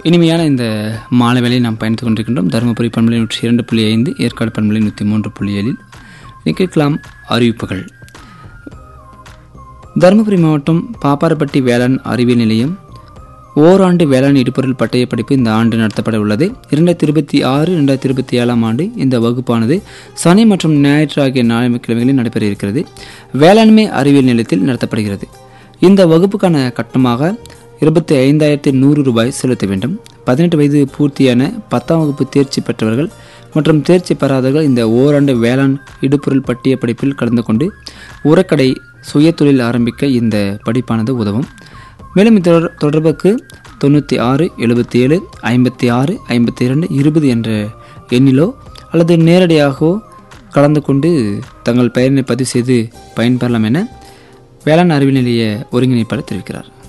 இனிமையான இந்த மாலை வேளையை நாம் பயணித்துக் கொண்டிருக்கின்றோம் தருமபுரி பண்பலை நூற்றி இரண்டு புள்ளி ஐந்து ஏற்காடு பண்பலை நூற்றி மூன்று புள்ளி ஏழில் நிக்கலாம் அறிவிப்புகள் தருமபுரி மாவட்டம் பாப்பாரப்பட்டி வேளாண் அறிவியல் நிலையம் ஓராண்டு வேளாண் இடுபொருள் பட்டய படிப்பு இந்த ஆண்டு நடத்தப்பட உள்ளது இரண்டாயிரத்தி இருபத்தி ஆறு இரண்டாயிரத்தி இருபத்தி ஏழாம் ஆண்டு இந்த வகுப்பானது சனி மற்றும் ஞாயிற்று ஆகிய ஞாயிற்றுக்கிழமைகளில் நடைபெற இருக்கிறது வேளாண்மை அறிவியல் நிலையத்தில் நடத்தப்படுகிறது இந்த வகுப்புக்கான கட்டணமாக இருபத்தி ஐந்தாயிரத்தி நூறு ரூபாய் செலுத்த வேண்டும் பதினெட்டு வயது பூர்த்தியான பத்தாம் வகுப்பு தேர்ச்சி பெற்றவர்கள் மற்றும் தேர்ச்சி பெறாதவர்கள் இந்த ஓராண்டு வேளாண் இடுபொருள் பட்டிய படிப்பில் கலந்து கொண்டு உரக்கடை சுயதொழில் ஆரம்பிக்க இந்த படிப்பானது உதவும் மேலும் இந்த தொடர்- தொடர்புக்கு தொண்ணூற்றி ஆறு எழுபத்தி ஏழு ஐம்பத்தி ஆறு ஐம்பத்தி இரண்டு இருபது என்ற எண்ணிலோ அல்லது நேரடியாகவோ கலந்து கொண்டு தங்கள் பெயரினை பதிவு செய்து பயன்பெறலாம் என வேளாண் அறிவியல் நிலைய ஒருங்கிணைப்பாளர் தெரிவிக்கிறார்